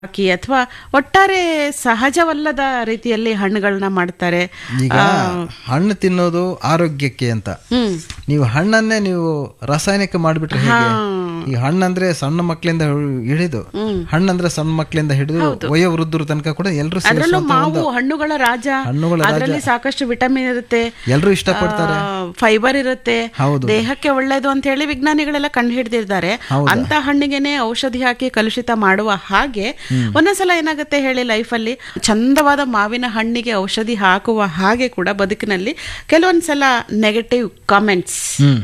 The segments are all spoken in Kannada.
ಹಾಕಿ ಅಥವಾ ಒಟ್ಟಾರೆ ಸಹಜವಲ್ಲದ ರೀತಿಯಲ್ಲಿ ಹಣ್ಣುಗಳನ್ನ ಮಾಡ್ತಾರೆ ಈಗ ಹಣ್ಣು ತಿನ್ನೋದು ಆರೋಗ್ಯಕ್ಕೆ ಅಂತ ಹ್ಮ್ ನೀವು ಹಣ್ಣನ್ನೇ ನೀವು ರಾಸಾಯನಿಕ ಮಾಡಿಬಿಟ್ರೆ ಹೇಗೆ ಈ ಹಣ್ಣಂದ್ರೆ ಸಣ್ಣ ಮಕ್ಕಳಿಂದ ಹಿಡಿದು ಹಣ್ಣಂದ್ರೆ ಸಣ್ಣ ಮಕ್ಕಳಿಂದ ಹಿಡಿದು ವಯೋವೃದ್ಧರ ತನಕ ಕೂಡ ಎಲ್ಲರೂ ಅದರಲ್ಲೂ ಮಾವು ಹಣ್ಣುಗಳ ರಾಜ ಹಣ್ಣುಗಳ ಅದರಲ್ಲಿ ಸಾಕಷ್ಟು ವಿಟಮಿನ್ ಇರುತ್ತೆ ಎಲ್ಲರೂ ಇಷ್ಟಪಡ್ತಾರೆ ಫೈಬರ್ ಇರುತ್ತೆ ಹೌದು. ದೇಹಕ್ಕೆ ಒಳ್ಳೇದು ಅಂತ ಹೇಳಿ ವಿಜ್ಞಾನಿಗಳೆಲ್ಲ ಕಂಡು ಹಿಡಿದಿದ್ದಾರೆ ಅಂತ ಹಣ್ಣಿಗೆನೆ ಔಷಧಿ ಹಾಕಿ ಕಲುಷಿತ ಮಾಡುವ ಹಾಗೆ ಒಂದೊಂದ್ಸಲ ಏನಾಗುತ್ತೆ ಹೇಳಿ ಲೈಫಲ್ಲಿ ಚಂದವಾದ ಮಾವಿನ ಹಣ್ಣಿಗೆ ಔಷಧಿ ಹಾಕುವ ಹಾಗೆ ಕೂಡ ಬದುಕಿನಲ್ಲಿ ಕೆಲವೊಂದ್ಸಲ ನೆಗೆಟಿವ್ ಕಾಮೆಂಟ್ಸ್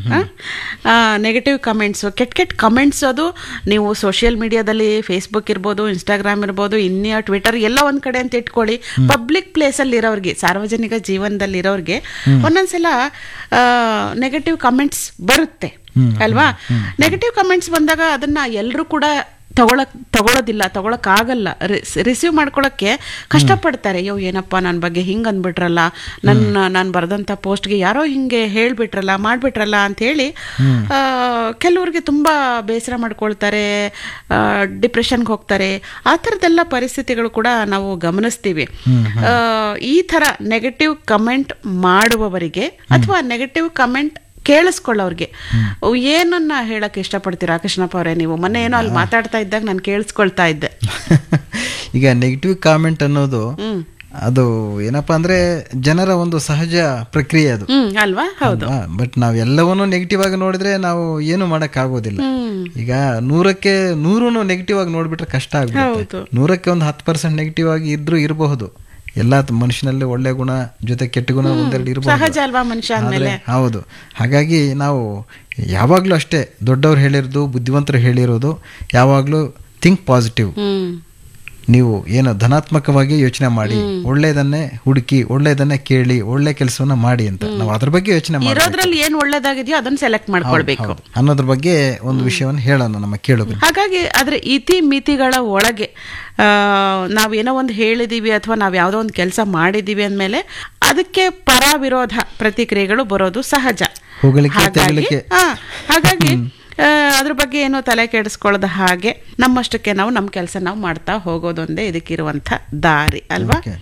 ನೆಗೆಟಿವ್ ಕಮೆಂಟ್ಸ್ ಕೆಟ್ಟ ಕೆಟ್ಟ ಕಮೆಂಟ್ಸ್ ಅದು ನೀವು ಸೋಷಿಯಲ್ ಮೀಡಿಯಾದಲ್ಲಿ ಫೇಸ್ಬುಕ್ ಇರ್ಬೋದು ಇನ್ಸ್ಟಾಗ್ರಾಮ್ ಇರ್ಬೋದು ಇನ್ಯ ಟ್ವಿಟರ್ ಎಲ್ಲ ಒಂದ್ ಕಡೆ ಅಂತ ಇಟ್ಕೊಳ್ಳಿ ಪಬ್ಲಿಕ್ ಪ್ಲೇಸ್ ಅಲ್ಲಿ ಇರೋರಿಗೆ ಸಾರ್ವಜನಿಕ ಜೀವನದಲ್ಲಿ ಇರೋರಿಗೆ ಒಂದೊಂದ್ಸಲ ನೆಗೆಟಿವ್ ಕಮೆಂಟ್ಸ್ ಬರುತ್ತೆ ಅಲ್ವಾ ನೆಗೆಟಿವ್ ಕಮೆಂಟ್ಸ್ ಬಂದಾಗ ಅದನ್ನ ಎಲ್ಲರೂ ಕೂಡ ತಗೊಳಕ್ ತಗೊಳೋದಿಲ್ಲ ತಗೊಳಕ್ ಆಗಲ್ಲ ರಿಸೀವ್ ಮಾಡ್ಕೊಳಕ್ಕೆ ಕಷ್ಟಪಡ್ತಾರೆ ಅಯ್ಯೋ ಏನಪ್ಪ ನನ್ನ ಬಗ್ಗೆ ಹಿಂಗ್ ಅಂದ್ಬಿಟ್ರಲ್ಲ ನನ್ನ ನಾನು ಬರೆದಂಥ ಪೋಸ್ಟ್ಗೆ ಯಾರೋ ಹಿಂಗೆ ಹೇಳ್ಬಿಟ್ರಲ್ಲ ಮಾಡ್ಬಿಟ್ರಲ್ಲ ಅಂತ ಹೇಳಿ ಆ, ಕೆಲವ್ರಿಗೆ ತುಂಬಾ ಬೇಸರ ಮಾಡ್ಕೊಳ್ತಾರೆ ಡಿಪ್ರೆಷನ್ಗೆ ಹೋಗ್ತಾರೆ ಆ ಥರದ್ದೆಲ್ಲ ಪರಿಸ್ಥಿತಿಗಳು ಕೂಡ ನಾವು ಗಮನಿಸ್ತೀವಿ ಆ, ಈ ಥರ ನೆಗೆಟಿವ್ ಕಮೆಂಟ್ ಮಾಡುವವರಿಗೆ ಅಥವಾ ನೆಗೆಟಿವ್ ಕಮೆಂಟ್ ಕೇಳಿಸ್ಕೊಳ್ಳೋರ್ಗೆ ಏನನ್ನ ಹೇಳಕ್ ಇಷ್ಟಪಡ್ತೀರಾ ಕೃಷ್ಣಪ್ಪ ಅವರೇ ನೀವು ಮೊನ್ನೆ ಏನೋ ಅಲ್ಲಿ ಮಾತಾಡ್ತಾ ಇದ್ದಾಗ ನಾನು ಕೇಳಿಸ್ಕೊಳ್ತಾ ಇದ್ದೆ ಈಗ ನೆಗೆಟಿವ್ ಕಾಮೆಂಟ್ ಅನ್ನೋದು ಅದು ಏನಪ್ಪಾ ಅಂದ್ರೆ ಜನರ ಒಂದು ಸಹಜ ಪ್ರಕ್ರಿಯೆ ಅದು ಹ್ಮ್ ಅಲ್ವಾ ಹೌದು ಬಟ್ ನಾವೆಲ್ಲವನ್ನೂ ನೆಗೆಟಿವ್ ಆಗಿ ನೋಡಿದ್ರೆ ನಾವು ಏನು ಮಾಡಕ್ ಆಗೋದಿಲ್ಲ ಈಗ ನೂರಕ್ಕೆ ನೂರು ನೆಗೆಟಿವ್ ಆಗಿ ನೋಡ್ಬಿಟ್ರೆ ಕಷ್ಟ ಆಗ್ಬಿಡುತ್ತೆ ನೂರಕ್ಕೆ ಒಂದು ಹತ್ತು ಪರ್ಸೆಂಟ್ ನೆಗೆಟಿವ್ ಆಗಿ ಇದ್ರೂ ಇರಬಹುದು ಎಲ್ಲ ಮನುಷ್ಯನಲ್ಲಿ ಒಳ್ಳೆ ಗುಣ ಜೊತೆ ಕೆಟ್ಟ ಗುಣ ಒಂದೆರಡು ಇರಬಹುದು ಸಹಜ ಅಲ್ವಾ ಮನುಷ್ಯ ಅಂದ್ಮೇಲೆ ಆದ್ರೆ ಹೌದು ಹಾಗಾಗಿ ನಾವು ಯಾವಾಗಲೂ ಅಷ್ಟೇ ದೊಡ್ಡವ್ರು ಹೇಳಿರೋದು ಬುದ್ಧಿವಂತರು ಹೇಳಿರೋದು ಯಾವಾಗಲೂ ಥಿಂಕ್ ಪಾಸಿಟಿವ್ ಹ್ಮ್ ನೀವು ಏನು ಧನಾತ್ಮಕವಾಗಿ ಯೋಚನೆ ಮಾಡಿ ಒಳ್ಳೇದನ್ನೇ ಹುಡುಕಿ ಒಳ್ಳೇದನ್ನೇ ಕೇಳಿ ಒಳ್ಳೆ ಕೆಲಸವನ್ನ ಮಾಡಿ ಅಂತ ನಾವು ಅದ್ರ ಬಗ್ಗೆ ಯೋಚನೆ ಮಾಡಿ ಇರೋದ್ರಲ್ಲಿ ಏನ್ ಒಳ್ಳೇದಾಗಿದೆಯೋ ಅದನ್ನ ಸೆಲೆಕ್ಟ್ ಮಾಡ್ಕೊಳ್ಬೇಕು ಅನ್ನೋದ್ರ ಬಗ್ಗೆ ಒಂದು ವಿಷಯವನ್ನು ಹೇಳೋಣ ನಮ್ಮ ಕೇಳುಗರು ಹಾಗಾಗಿ ಅದ್ರ ಇತಿ ಮಿತಿಗಳ ಒಳಗೆ ಆ, ನಾವೇನೋ ಒಂದು ಹೇಳಿದೀವಿ ಅಥವಾ ನಾವು ಯಾವುದೋ ಒಂದು ಕೆಲಸ ಮಾಡಿದೀವಿ ಅಂದಮೇಲೆ ಅದಕ್ಕೆ ಪರ ವಿರೋಧ ಪ್ರತಿಕ್ರಿಯೆಗಳು ಬರೋದು ಸಹಜ ಹೊಗಳಿಕೆ ಹಾಗಾಗಿ ತೆಗಳಿಕೆ ಆ, ಹಾಗಾಗಿ ಆ, ಅದ್ರ ಬಗ್ಗೆ ಏನು ತಲೆ ಕೆಡಿಸ್ಕೊಳ್ಳದ ಹಾಗೆ ನಮ್ಮಷ್ಟಕ್ಕೆ ನಾವು ನಮ್ಮ ಕೆಲಸ ನಾವು ಮಾಡ್ತಾ ಹೋಗೋದೊಂದೇ ಇದಕ್ಕಿರುವಂಥ ದಾರಿ ಅಲ್ವಾ Okay.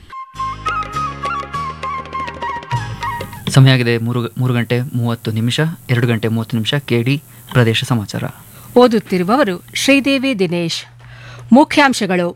ಸಮಯ ಆಗಿದೆ ಮೂರು ಮೂರು ಗಂಟೆ ಮೂವತ್ತು ನಿಮಿಷ ಎರಡು ಗಂಟೆ ಮೂವತ್ತು ನಿಮಿಷ ಕೆಡಿ ಪ್ರದೇಶ ಸಮಾಚಾರ ಓದುತ್ತಿರುವವರು ಶ್ರೀದೇವಿ ದಿನೇಶ್ ಮುಖ್ಯಾಂಶಗಳು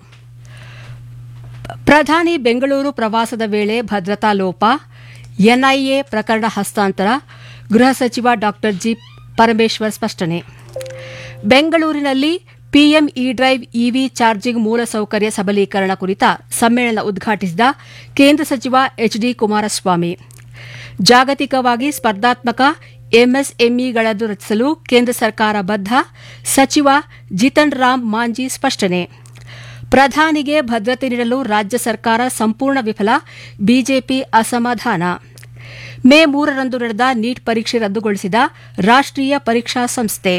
ಪ್ರಧಾನಿ ಬೆಂಗಳೂರು ಪ್ರವಾಸದ ವೇಳೆ ಭದ್ರತಾ ಲೋಪ ಎನ್ಐಎ ಪ್ರಕರಣ ಹಸ್ತಾಂತರ ಗೃಹ ಸಚಿವ ಡಾಕ್ಟರ್ ಜಿ ಪರಮೇಶ್ವರ್ ಸ್ಪಷ್ಟನೆ ಬೆಂಗಳೂರಿನಲ್ಲಿ PM E drive EV charging ಮೂಲಸೌಕರ್ಯ ಸಬಲೀಕರಣ ಕುರಿತ ಸಮ್ಮೇಳನ ಉದ್ಘಾಟಿಸಿದ ಕೇಂದ್ರ ಸಚಿವ ಎಚ್ಡಿ ಕುಮಾರಸ್ವಾಮಿ ಜಾಗತಿಕವಾಗಿ ಸ್ಪರ್ಧಾತ್ಮಕ ಎಂಎಸ್ಎಂಇಗಳನ್ನು ರಚಿಸಲು ಕೇಂದ್ರ ಸರ್ಕಾರ ಬದ್ಧ ಸಚಿವ ಜಿತನ್ ರಾಮ್ ಮಾಂಜಿ ಸ್ಪಷ್ಟನೆ ಪ್ರಧಾನಿಗೆ ಭದ್ರತೆ ನೀಡಲು ರಾಜ್ಯ ಸರ್ಕಾರ ಸಂಪೂರ್ಣ ವಿಫಲ ಬಿಜೆಪಿ ಅಸಮಾಧಾನ ಮೇ ಮೂರರಂದು ನಡೆದ ನೀಟ್ ಪರೀಕ್ಷೆ ರದ್ದುಗೊಳಿಸಿದ ರಾಷ್ಟ್ರೀಯ ಪರೀಕ್ಷಾ ಸಂಸ್ಥೆ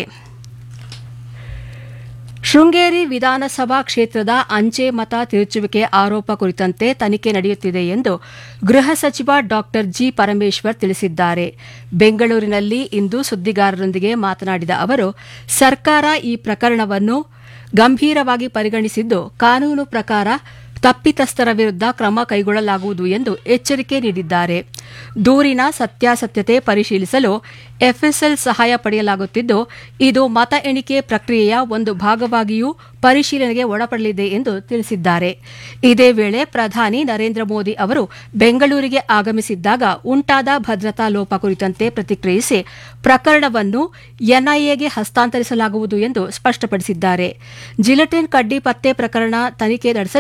ಶೃಂಗೇರಿ ವಿಧಾನಸಭಾ ಕ್ಷೇತ್ರದ ಅಂಚೆ ಮತ ತಿರುಚುವಿಕೆ ಆರೋಪ ಕುರಿತಂತೆ ತನಿಖೆ ನಡೆಯುತ್ತಿದೆ ಎಂದು ಗೃಹ ಸಚಿವ ಡಾಕ್ಟರ್ ಜಿ ಪರಮೇಶ್ವರ್ ತಿಳಿಸಿದ್ದಾರೆ ಬೆಂಗಳೂರಿನಲ್ಲಿ ಇಂದು ಸುದ್ದಿಗಾರರೊಂದಿಗೆ ಮಾತನಾಡಿದ ಅವರು ಸರ್ಕಾರ ಈ ಪ್ರಕರಣವನ್ನು ಗಂಭೀರವಾಗಿ ಪರಿಗಣಿಸಿದ್ದು ಕಾನೂನು ಪ್ರಕಾರ ತಪ್ಪಿತಸ್ಥರ ವಿರುದ್ಧ ಕ್ರಮ ಕೈಗೊಳ್ಳಲಾಗುವುದು ಎಂದು ಎಚ್ಚರಿಕೆ ನೀಡಿದ್ದಾರೆ ದೂರಿನ ಸತ್ಯಾಸತ್ಯತೆ ಪರಿಶೀಲಿಸಲು ಎಫ್ಎಸ್ಎಲ್ ಸಹಾಯ ಪಡೆಯಲಾಗುತ್ತಿದ್ದು ಇದು ಮತ ಎಣಿಕೆ ಪ್ರಕ್ರಿಯೆಯ ಒಂದು ಭಾಗವಾಗಿಯೂ ಪರಿಶೀಲನೆಗೆ ಒಳಪಡಲಿದೆ ಎಂದು ತಿಳಿಸಿದ್ದಾರೆ ಇದೇ ವೇಳೆ ಪ್ರಧಾನಿ ನರೇಂದ್ರ ಮೋದಿ ಅವರು ಬೆಂಗಳೂರಿಗೆ ಆಗಮಿಸಿದ್ದಾಗ ಉಂಟಾದ ಭದ್ರತಾ ಲೋಪ ಕುರಿತಂತೆ ಪ್ರತಿಕ್ರಿಯಿಸಿ ಪ್ರಕರಣವನ್ನು ಎನ್ಐಎಗೆ ಹಸ್ತಾಂತರಿಸಲಾಗುವುದು ಎಂದು ಸ್ಪಷ್ಟಪಡಿಸಿದ್ದಾರೆ ಜಿಲೆಟಿನ್ ಕಡ್ಡಿ ಪತ್ತೆ ಪ್ರಕರಣ ತನಿಖೆ ನಡೆಸಲು